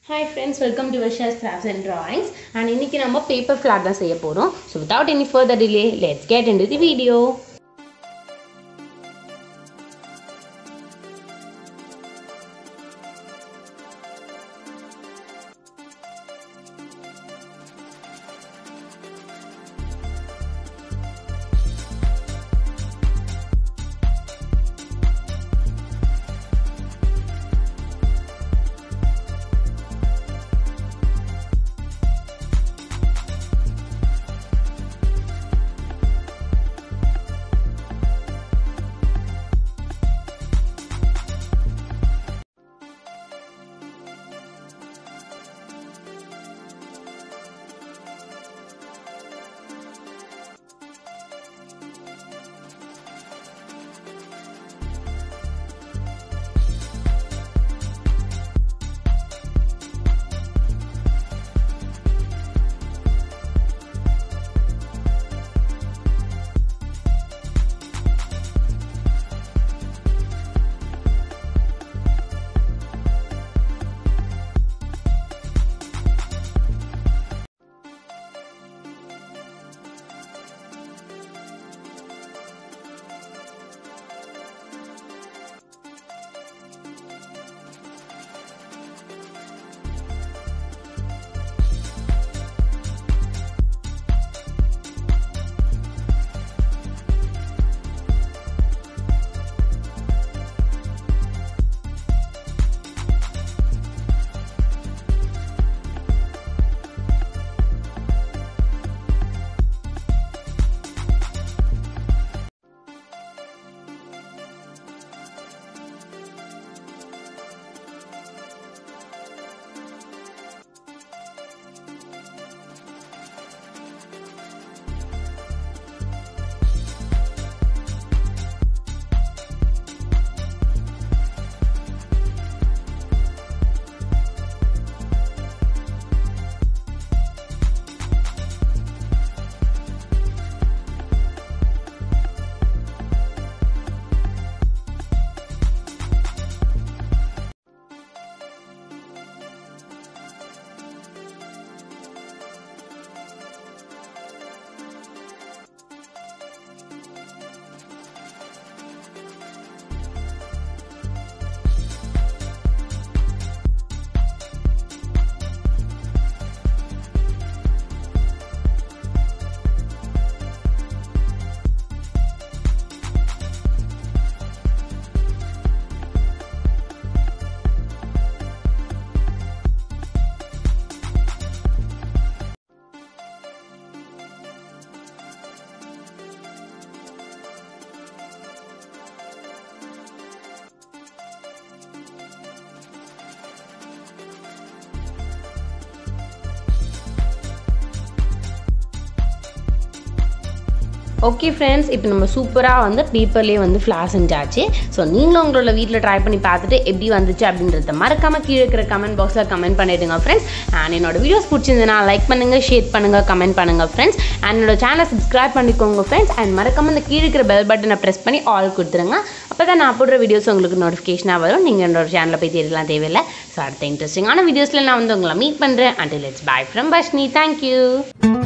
hi friends welcome to Visha's crafts and drawings and இன்னைக்கு நம்ம paper flat தான் செய்ய போகிறோம் so without any further delay let's get in the video okay friends இப்போ நம்ம சூப்பராக வந்து பேப்பர்லேயே வந்து ஃப்ளார் செஞ்சாச்சு ஸோ நீங்களும் உங்களோட வீட்டில் ட்ரை பண்ணி பார்த்துட்டு எப்படி வந்துச்சு அப்படின்றத மறக்காமல் கீழே இருக்கிற கமெண்ட் பாக்ஸில் கமெண்ட் பண்ணிவிடுங்க ஃப்ரெண்ட்ஸ் அண்ட் என்னோட வீடியோஸ் பிடிச்சிருந்ததுன்னா லைக் பண்ணுங்கள் ஷேர் பண்ணுங்கள் கமெண்ட் பண்ணுங்கள் ஃப்ரெண்ட்ஸ் அண்ட் என்னோட சேனலை சப்ஸ்கிரைப் பண்ணிக்கோங்க ஃப்ரெண்ட்ஸ் அண்ட் மறக்காமல் இந்த கீழே இருக்கிற பெல் பட்டனை ப்ரெஸ் பண்ணி ஆல் கொடுத்துருங்க அப்போ தான் நான் போடுற வீடியோஸ் உங்களுக்கு நோட்டிஃபிகேஷனாக வரும் நீங்கள் என்னோட சேனலை போய் தெரியலாம் தேவையில்லை ஸோ அடுத்த இன்ட்ரெஸ்டிங்கான வீடியோஸில் நான் வந்து உங்களை மீட் பண்ணுறேன் and let's bye from Pashni thank you